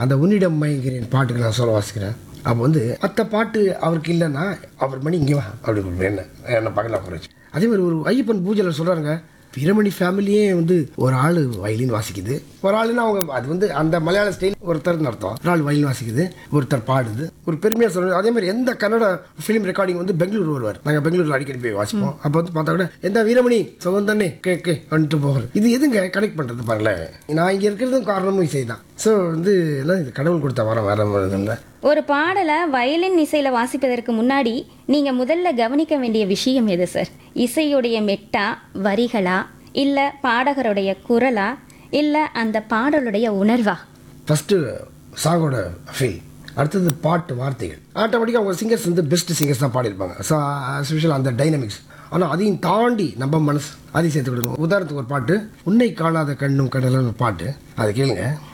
அந்த உன்னிடம் மயங்கிறேன் பாட்டுக்கு நான் சொல்ல வாசிக்கிறேன் அப்போ வந்து மற்ற பாட்டு அவருக்கு இல்லைன்னா அவர் மணி இங்கே வா அப்படி கூப்பிடுவேன் என்ன என்ன பக்கத்தில் குறைச்சி அதே மாதிரி ஒரு ஐயப்பன் பூஜையில் சொல்கிறாங்க வீரமணி ஃபேமிலியே வந்து ஒரு ஆள் வயலின் வாசிக்குது ஒரு ஆளுன்னா அவங்க அது வந்து அந்த மலையாள ஸ்டைல் ஒருத்தர் அர்த்தம் ஒரு ஆள் வயலின் வாசிக்குது ஒருத்தர் பாடுது ஒரு பெருமையாக சொல்றது அதே மாதிரி எந்த கன்னட ஃபிலிம் ரெக்கார்டிங் வந்து பெங்களூர் வருவார் நாங்கள் பெங்களூரில் அடிக்கடி போய் வாசிப்போம் அப்போ வந்து பார்த்தா கூட எந்த வீரமணி சுகம் தானே கே கே வந்துட்டு போகிறது இது எதுங்க கனெக்ட் பண்ணுறது பாருங்களேன் நான் இங்கே இருக்கிறதும் காரணமும் இசை தான் ஸோ வந்து எல்லாம் இது கடவுள் கொடுத்த வரம் வேற மாதிரி இல்லை ஒரு பாடலை வயலின் இசையில வாசிப்பதற்கு முன்னாடி நீங்க முதல்ல கவனிக்க வேண்டிய விஷயம் எது சார் இசையுடைய மெட்டா வரிகளா இல்ல பாடகருடைய குரலா இல்ல அந்த பாடலுடைய உணர்வா ஃபஸ்ட்டு சாங்கோட ஃபீல் அடுத்தது பாட்டு வார்த்தைகள் ஆட்டோமேட்டிக்காக அவங்க சிங்கர்ஸ் வந்து பெஸ்ட் சிங்கர்ஸ் தான் பாடியிருப்பாங்க ஸோ ஸ்பெஷல் அந்த டைனமிக்ஸ் ஆனால் அதையும் தாண்டி நம்ம மனசு அதையும் சேர்த்து கொடுக்கணும் உதாரணத்துக்கு ஒரு பாட்டு உன்னை காணாத கண்ணும் கடலும் பாட்டு அதை கேளுங்க